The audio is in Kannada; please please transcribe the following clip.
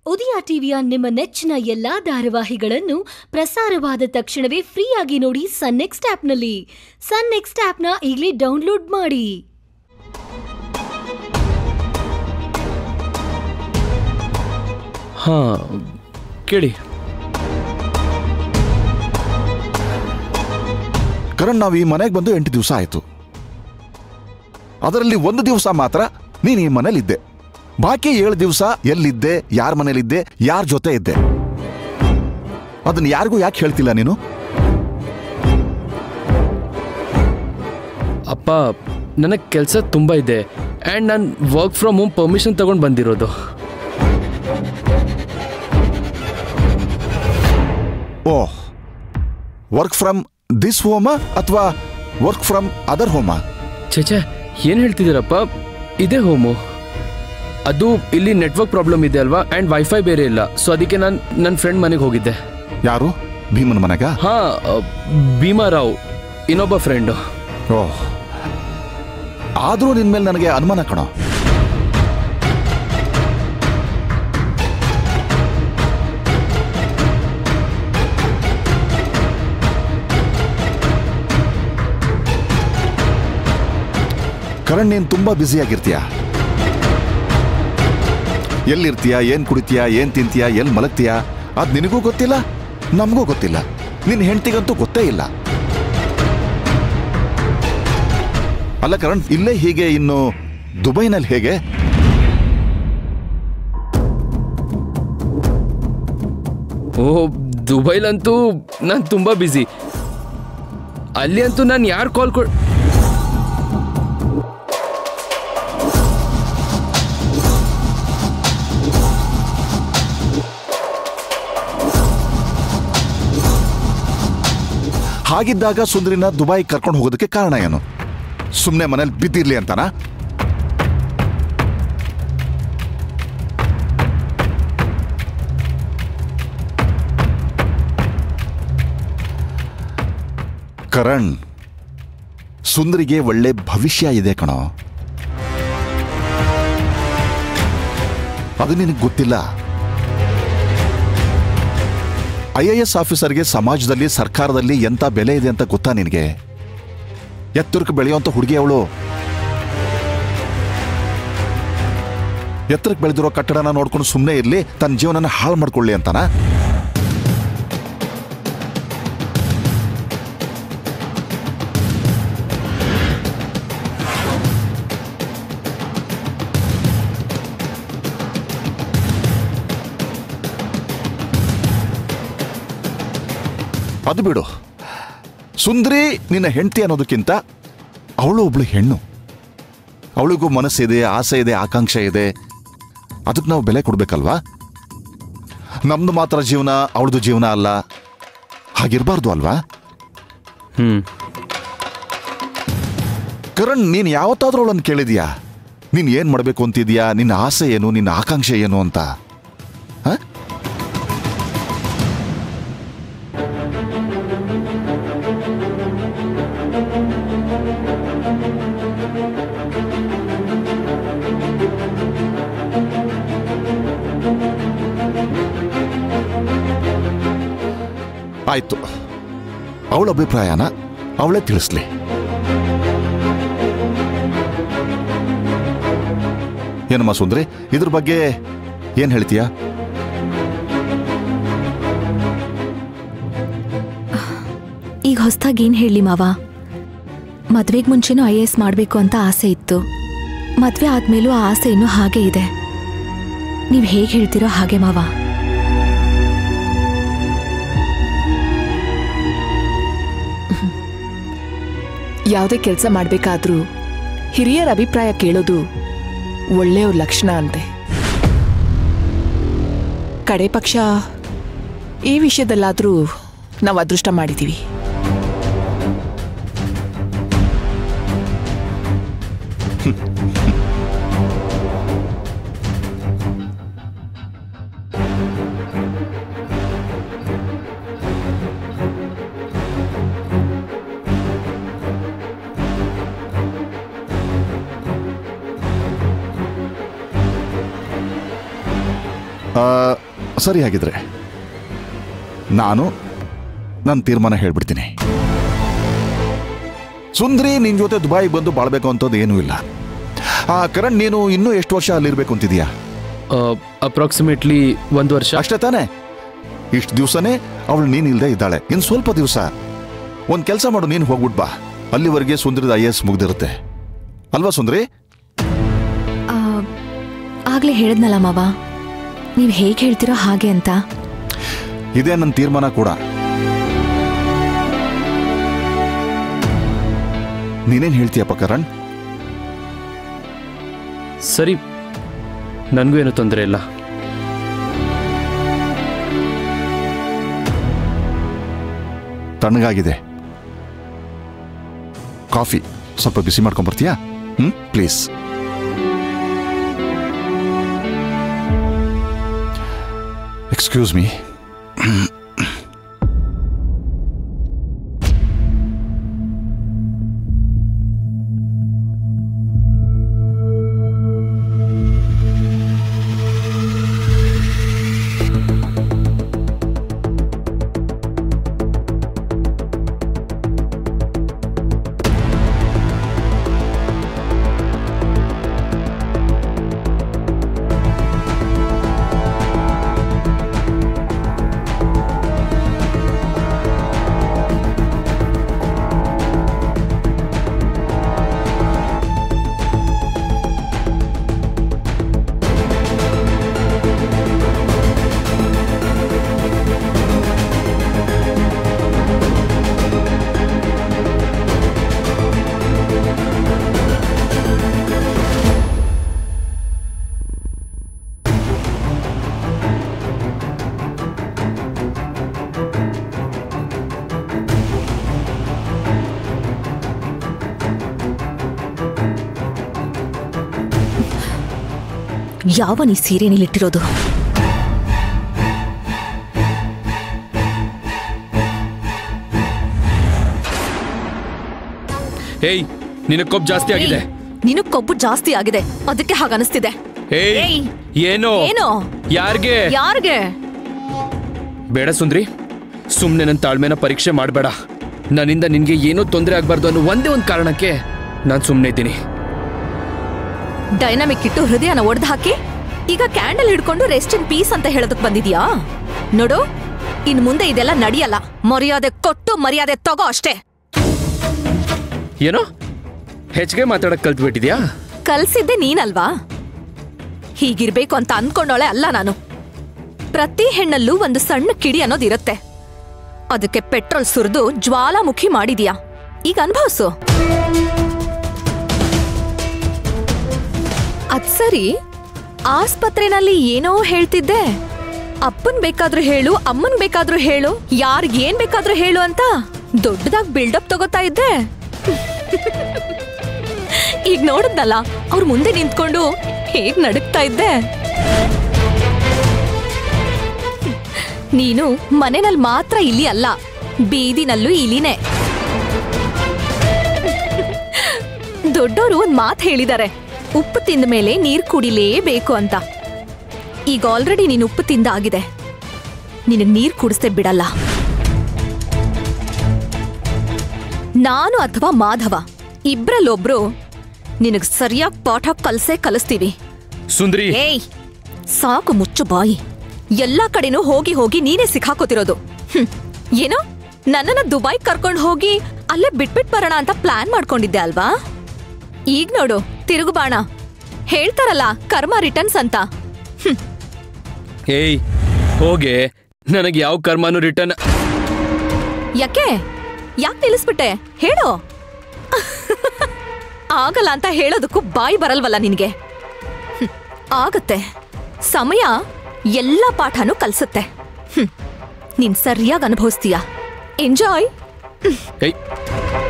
ಉದಯ ಟಿವಿಯ ನಿಮ್ಮ ನೆಚ್ಚಿನ ಎಲ್ಲಾ ಧಾರಾವಾಹಿಗಳನ್ನು ಪ್ರಸಾರವಾದ ತಕ್ಷಣವೇ ಫ್ರೀಯಾಗಿ ನೋಡಿ ಸನ್ ನೆಕ್ಸ್ಟ್ ಆಪ್ನಲ್ಲಿ ಸನ್ ನೆಕ್ಸ್ಟ್ ಆಪ್ನ ಈಗಲೇ ಡೌನ್ಲೋಡ್ ಮಾಡಿ ಹಾಂ ಕೇಳಿ ಕರಣ್ ನಾವು ಈ ಮನೆಗೆ ಬಂದು ಎಂಟು ದಿವಸ ಆಯಿತು ಅದರಲ್ಲಿ ಒಂದು ದಿವಸ ಮಾತ್ರ ನೀನು ಈ ಮನೇಲಿದ್ದೆ ಬಾಕಿ ಏಳು ದಿವಸ ಎಲ್ಲಿದ್ದೆ ಯಾರ ಮನೇಲಿದ್ದೆ ಯಾರ ಜೊತೆ ಇದ್ದೆ ಅದನ್ನ ಯಾರಿಗೂ ಯಾಕೆ ಹೇಳ್ತಿಲ್ಲ ನೀನು ಅಪ್ಪ ನನಗೆ ಕೆಲಸ ತುಂಬ ಇದೆ ಆ್ಯಂಡ್ ನಾನು ವರ್ಕ್ ಫ್ರಮ್ ಹೋಮ್ ಪರ್ಮಿಷನ್ ತಗೊಂಡು ಬಂದಿರೋದು ಓಹ್ ವರ್ಕ್ ಫ್ರಮ್ ದಿಸ್ ಹೋಮ ಅಥವಾ ವರ್ಕ್ ಫ್ರಮ್ ಅದರ್ ಹೋಮ ಛೇ ಏನು ಹೇಳ್ತಿದ್ದೀರಪ್ಪ ಇದೇ ಹೋಮು ಅದು ಇಲ್ಲಿ ನೆಟ್ವರ್ಕ್ ಪ್ರಾಬ್ಲಮ್ ಇದೆ ಅಲ್ವಾ ಆ್ಯಂಡ್ ವೈಫೈ ಬೇರೆ ಇಲ್ಲ ಸೊ ಅದಕ್ಕೆ ನಾನು ನನ್ನ ಫ್ರೆಂಡ್ ಮನೆಗೆ ಹೋಗಿದ್ದೆ ಯಾರು ಭೀಮನ್ ಮನೆಗ ಹಾಂ ಭೀಮಾರಾವ್ ಇನ್ನೊಬ್ಬ ಫ್ರೆಂಡು ಓಹ್ ಆದರೂ ನಿನ್ ಮೇಲೆ ನನಗೆ ಅನುಮಾನ ಕಣೋ ಕರಣ್ ನೀನ್ ತುಂಬಾ ಬ್ಯುಸಿ ಆಗಿರ್ತೀಯ ಎಲ್ಲಿರ್ತೀಯ ಏನ್ ಕುಡಿತೀಯ ಏನ್ ತಿಂತೀಯ ಎಲ್ಲಿ ಮಲಗ್ತೀಯ ಅದ್ ನಿನಗೂ ಗೊತ್ತಿಲ್ಲ ನಮಗೂ ಗೊತ್ತಿಲ್ಲ ನಿನ್ ಹೆಂಡತಿಗಂತೂ ಗೊತ್ತೇ ಇಲ್ಲ ಅಲ್ಲ ಕರಣ್ ಇಲ್ಲೇ ಹೀಗೆ ಇನ್ನು ದುಬೈನಲ್ಲಿ ಹೇಗೆ ಓ ದುಬೈಲಂತೂ ನಾನು ತುಂಬ ಬ್ಯುಸಿ ಅಲ್ಲಿ ಅಂತೂ ನಾನು ಯಾರು ಕಾಲ್ ಕೊಡ್ ಹಾಗಿದ್ದಾಗ ಸುಂದರಿನ ದುಬೈ ಕರ್ಕೊಂಡು ಹೋಗೋದಕ್ಕೆ ಕಾರಣ ಏನು ಸುಮ್ಮನೆ ಮನೇಲಿ ಬಿದ್ದಿರ್ಲಿ ಅಂತಾನಾ ಕರಣ್ ಸುಂದರಿಗೆ ಒಳ್ಳೆ ಭವಿಷ್ಯ ಇದೆ ಕಣೋ ಅದು ನಿನಗೆ ಗೊತ್ತಿಲ್ಲ ಐ ಎ ಎಸ್ ಆಫೀಸರ್ಗೆ ಸಮಾಜದಲ್ಲಿ ಸರ್ಕಾರದಲ್ಲಿ ಎಂತ ಬೆಲೆ ಇದೆ ಅಂತ ಗೊತ್ತಾ ನಿನಗೆ ಎತ್ತರಕ್ಕೆ ಬೆಳೆಯುವಂತ ಹುಡುಗಿ ಅವಳು ಎತ್ತರಕ್ಕೆ ಬೆಳೆದಿರೋ ಕಟ್ಟಡನ ನೋಡ್ಕೊಂಡು ಸುಮ್ಮನೆ ಇರಲಿ ತನ್ನ ಜೀವನನ ಹಾಳು ಮಾಡ್ಕೊಳ್ಳಿ ಅಂತಾನ ಅದು ಬಿಡು ಸುಂದರಿ ನಿನ್ನ ಹೆಂಡತಿ ಅನ್ನೋದಕ್ಕಿಂತ ಅವಳು ಒಬ್ಳು ಹೆಣ್ಣು ಅವಳಿಗೂ ಮನಸ್ಸಿದೆ ಆಸೆ ಇದೆ ಆಕಾಂಕ್ಷೆ ಇದೆ ಅದಕ್ಕೆ ನಾವು ಬೆಲೆ ಕೊಡ್ಬೇಕಲ್ವಾ ನಮ್ದು ಮಾತ್ರ ಜೀವನ ಅವಳದು ಜೀವನ ಅಲ್ಲ ಹಾಗಿರ್ಬಾರ್ದು ಅಲ್ವಾ ಹ್ಞೂ ಕರಣ್ ನೀನು ಯಾವತ್ತಾದ್ರೂ ಅವಳನ್ನು ಕೇಳಿದ್ಯಾ ನೀನು ಏನು ಮಾಡಬೇಕು ಅಂತಿದ್ಯಾ ನಿನ್ನ ಆಸೆ ಏನು ನಿನ್ನ ಆಕಾಂಕ್ಷೆ ಏನು ಅಂತ ಹ? ಆಯ್ತು ಅವಳ ಅಭಿಪ್ರಾಯನ ಅವಳೇ ತಿಳಿಸ್ಲಿ ಏನಮ್ಮ ಸುಂದ್ರಿ ಇದ್ರ ಬಗ್ಗೆ ಏನ್ ಹೇಳ್ತೀಯಾ ಈಗ ಹೊಸ್ದಾಗಿ ಏನ್ ಹೇಳಿ ಮಾವ ಮದ್ವೆಗ್ ಮುಂಚೆನೂ ಐ ಎಸ್ ಮಾಡ್ಬೇಕು ಅಂತ ಆಸೆ ಇತ್ತು ಮದ್ವೆ ಆದ್ಮೇಲೂ ಆ ಆಸೆ ಇನ್ನೂ ಹಾಗೆ ಇದೆ ನೀವ್ ಹೇಗ್ ಹೇಳ್ತೀರೋ ಹಾಗೆ ಮಾವ ಯಾವುದೇ ಕೆಲಸ ಮಾಡಬೇಕಾದ್ರೂ ಹಿರಿಯರ ಅಭಿಪ್ರಾಯ ಕೇಳೋದು ಒಳ್ಳೆಯವ್ರ ಲಕ್ಷಣ ಅಂತೆ ಕಡೆ ಪಕ್ಷ ಈ ವಿಷಯದಲ್ಲಾದರೂ ನಾವು ಅದೃಷ್ಟ ಮಾಡಿದ್ದೀವಿ ಆ, ಸರಿ ಹಾಗಿದ್ರೆ ನಾನು ನನ್ನ ತೀರ್ಮಾನ ಹೇಳ್ಬಿಡ್ತೀನಿ ಸುಂದ್ರಿ ನಿನ್ ಜೊತೆ ದುಬೈಗೆ ಬಂದು ಬಾಳ್ಬೇಕು ಅಂತದ್ದು ಏನೂ ಇಲ್ಲ ಆ ಕರಣ್ ನೀನು ಇನ್ನೂ ಎಷ್ಟು ವರ್ಷ ಅಲ್ಲಿರ್ಬೇಕು ಅಂತಿದ್ಯಾ ಅಪ್ರಾಕ್ಸಿಮೇಟ್ಲಿ ಒಂದು ವರ್ಷ ಅಷ್ಟೇ ತಾನೇ ಇಷ್ಟು ದಿವಸನೇ ಅವಳು ನೀನ್ ಇಲ್ದೇ ಇದ್ದಾಳೆ ಇನ್ನು ಸ್ವಲ್ಪ ದಿವಸ ಒಂದು ಕೆಲಸ ಮಾಡು ನೀನು ಹೋಗ್ಬಿಟ್ ಬಾ ಅಲ್ಲಿವರೆಗೆ ಸುಂದ್ರಿದ ಐ ಎಸ್ ಮುಗ್ದಿರುತ್ತೆ ಅಲ್ವಾ ಸುಂದ್ರಿ ಆ, ಆಗ್ಲೇ ಹೇಳಿದ್ನಲ್ಲ ಮಾವ ನೀವು ಹೇಗೆ ಹೇಳ್ತೀರೋ ಹಾಗೆ ಅಂತ ಇದೇ ನನ್ನ ತೀರ್ಮಾನ ಕೂಡ ನೀನೇನ್ ಹೇಳ್ತೀಯಪ್ಪ ಕರಣ್ ಸರಿ ನನಗೂ ಏನು ತೊಂದರೆ ಇಲ್ಲ ತಣ್ಣಗಾಗಿದೆ ಕಾಫಿ ಸ್ವಲ್ಪ ಬಿಸಿ ಮಾಡ್ಕೊಂಡ್ ಬರ್ತೀಯಾ ಹ್ಮ್ ಪ್ಲೀಸ್ ಎಕ್ಸ್ಕ್ಯೂಸ್ ಮೀ ಯಾವ ನೀ ಸೀರೆ ನೀಲಿಟ್ಟಿರೋದು ಏಯ್ ನಿನಗೆ ಕೊಬ್ಬು ಜಾಸ್ತಿ ಆಗಿದೆ ನೀನು ಕೊಬ್ಬು ಜಾಸ್ತಿ ಆಗಿದೆ ಅದಕ್ಕೆ ಹಾಗ ಅನಿಸ್ತಿದೆ ಏಯ್ ಏಯ್! ಏನು ಏನು ಯಾರ್ಗೆ ಯಾರಿಗೆ ಬೇಡ ಸುಂದ್ರಿ ಸುಮ್ಮನೆ ನನ್ನ ತಾಳ್ಮೆನ ಪರೀಕ್ಷೆ ಮಾಡಬೇಡ ನನ್ನಿಂದ ನಿನ್ಗೆ ಏನೂ ತೊಂದರೆ ಆಗಬಾರ್ದು ಅನ್ನೋ ಒಂದೇ ಒಂದು ಕಾರಣಕ್ಕೆ ನಾನು ಸುಮ್ಮನೆ ಇದ್ದೀನಿ ಡೈನಾಮಿಕ್ ಇಟ್ಟು ಹೃದಯನ ಒಡೆದು ಹಾಕಿ ಈಗ ಕ್ಯಾಂಡಲ್ ಹಿಡ್ಕೊಂಡು ರೆಸ್ಟ್ ಇನ್ ಪೀಸ್ ಅಂತ ಹೇಳೋದಕ್ ಬಂದಿದ್ಯಾ ನೋಡು ಇನ್ ಮುಂದೆ ಇದೆಲ್ಲ ನಡೆಯಲ್ಲ ಮರ್ಯಾದೆ ಕೊಟ್ಟು ಮರ್ಯಾದೆ ತಗೋ ಅಷ್ಟೇ ಏನೋ ಹೆಚ್ಚಿಗೆ ಮಾತಾಡಕ್ ಕಲ್ತ್ಬಿಟ್ಟಿದ್ಯಾ ಕಲ್ಸಿದ್ದೆ ನೀನಲ್ವಾ ಹೀಗಿರ್ಬೇಕು ಅಂತ ಅನ್ಕೊಂಡೋಳೆ ಅಲ್ಲ ನಾನು ಪ್ರತಿ ಹೆಣ್ಣಲ್ಲೂ ಒಂದು ಸಣ್ಣ ಕಿಡಿ ಅನ್ನೋದಿರುತ್ತೆ ಅದಕ್ಕೆ ಪೆಟ್ರೋಲ್ ಸುರಿದು ಜ್ವಾಲಾಮುಖಿ ಮಾಡಿದ್ಯಾ ಈಗ ಅನ್ಭವ್ಸು ಅದ್ ಸರಿ ಆಸ್ಪತ್ರೆನಲ್ಲಿ ಏನೋ ಹೇಳ್ತಿದ್ದೆ ಅಪ್ಪನ್ ಬೇಕಾದ್ರೂ ಹೇಳು ಅಮ್ಮನ್ ಬೇಕಾದ್ರೂ ಹೇಳು ಯಾರಿಗ್ ಏನ್ ಬೇಕಾದ್ರೂ ಹೇಳು ಅಂತ ದೊಡ್ಡದಾಗ್ ಬಿಲ್ಡಪ್ ತಗೋತಾ ಇದ್ದೆ ಈಗ ನೋಡಿದ್ನಲ್ಲ ಅವ್ರ ಮುಂದೆ ನಿಂತ್ಕೊಂಡು ಹೇಗ್ ನಡುಕ್ತಾ ಇದ್ದೆ ನೀನು ಮನೆನಲ್ಲಿ ಮಾತ್ರ ಇಲ್ಲಿ ಅಲ್ಲ ಬೀದಿನಲ್ಲೂ ಇಲಿನೇ ದೊಡ್ಡವರು ಒಂದ್ ಮಾತ್ ಹೇಳಿದ್ದಾರೆ ಉಪ್ಪು ತಿಂದ ಮೇಲೆ ನೀರ್ ಕುಡಿಲೇಬೇಕು ಅಂತ ಈಗ ಆಲ್ರೆಡಿ ನೀನು ಉಪ್ಪು ತಿಂದ ಆಗಿದೆ ನಿನಗ್ ನೀರ್ ಕುಡಿಸ್ದೆ ಬಿಡಲ್ಲ ನಾನು ಅಥವಾ ಮಾಧವ ಇಬ್ರಲ್ಲೊಬ್ರು ನಿನಗ್ ಸರಿಯಾಗಿ ಪಾಠ ಕಲ್ಸೇ ಕಲಿಸ್ತೀವಿ ಸುಂದ್ರಿ ಏಯ್ ಸಾಕು ಮುಚ್ಚು ಬಾಯಿ ಎಲ್ಲಾ ಕಡೆನೂ ಹೋಗಿ ಹೋಗಿ ನೀನೇ ಸಿಕ್ಕಾಕೋತಿರೋದು ಹ್ಮ್ ಏನೋ ನನ್ನನ್ನ ದುಬೈ ಕರ್ಕೊಂಡು ಹೋಗಿ ಅಲ್ಲೇ ಬಿಟ್ಬಿಟ್ ಬರೋಣ ಅಂತ ಪ್ಲಾನ್ ಮಾಡ್ಕೊಂಡಿದ್ದೆ ಅಲ್ವಾ ಈಗ ನೋಡು ತಿರುಗು ಬಾಣ ಹೇಳ್ತಾರಲ್ಲ ಕರ್ಮ ರಿಟರ್ನ್ಸ್ ಅಂತ ಏಯ್ ಹೋಗೆ ನನಗೆ ಯಾವ ಕರ್ಮನೂ ರಿಟರ್ನ್ ಯಾಕೆ ಯಾಕೆ ನಿಲ್ಲಿಸ್ಬಿಟ್ಟೆ ಹೇಳು ಆಗಲ್ಲ ಅಂತ ಹೇಳೋದಕ್ಕೂ ಬಾಯಿ ಬರಲ್ವಲ್ಲ ನಿನ್ಗೆ ಹ್ಮ್, ಆಗತ್ತೆ ಸಮಯ ಎಲ್ಲ ಪಾಠನೂ ಕಲ್ಸುತ್ತೆ ಹ್ಮ್, ನೀನ್ ಸರಿಯಾಗಿ ಅನುಭವಿಸ್ತೀಯ ಎಂಜಾಯ್ ಏಯ್